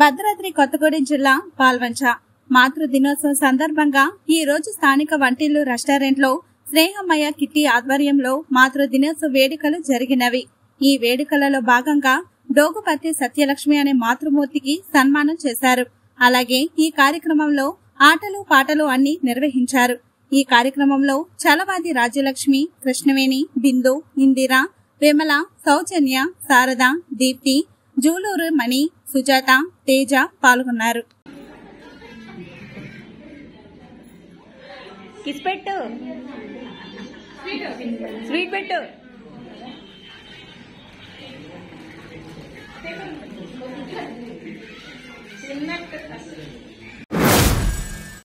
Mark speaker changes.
Speaker 1: భద్రాద్రి కొత్తగూడెం జిల్లా పాల్వంచ మాతృ దినోత్సవం సందర్భంగా ఈ రోజు స్థానిక వంటిల్లు రెస్టారెంట్లో స్నేహమయ్య కిట్టి ఆధ్వర్యంలో మాతృ దినోత్సవ వేడుకలు జరిగినవి ఈ వేడుకలలో భాగంగా డోగుపర్తి సత్యలక్ష్మి అనే మాతృమూర్తికి సన్మానం చేశారు అలాగే ఈ కార్యక్రమంలో ఆటలు పాటలు అన్ని నిర్వహించారు ఈ కార్యక్రమంలో చలవాది రాజ్యలక్ష్మి కృష్ణవేణి బిందు ఇందిర విమల సౌజన్య శారద దీప్తి జూలూరు మణి సుజాత తేజ పాల్గొన్నారు
Speaker 2: కిస్ పెట్టు స్వీట్ పెట్టు
Speaker 3: చిన్నట్టు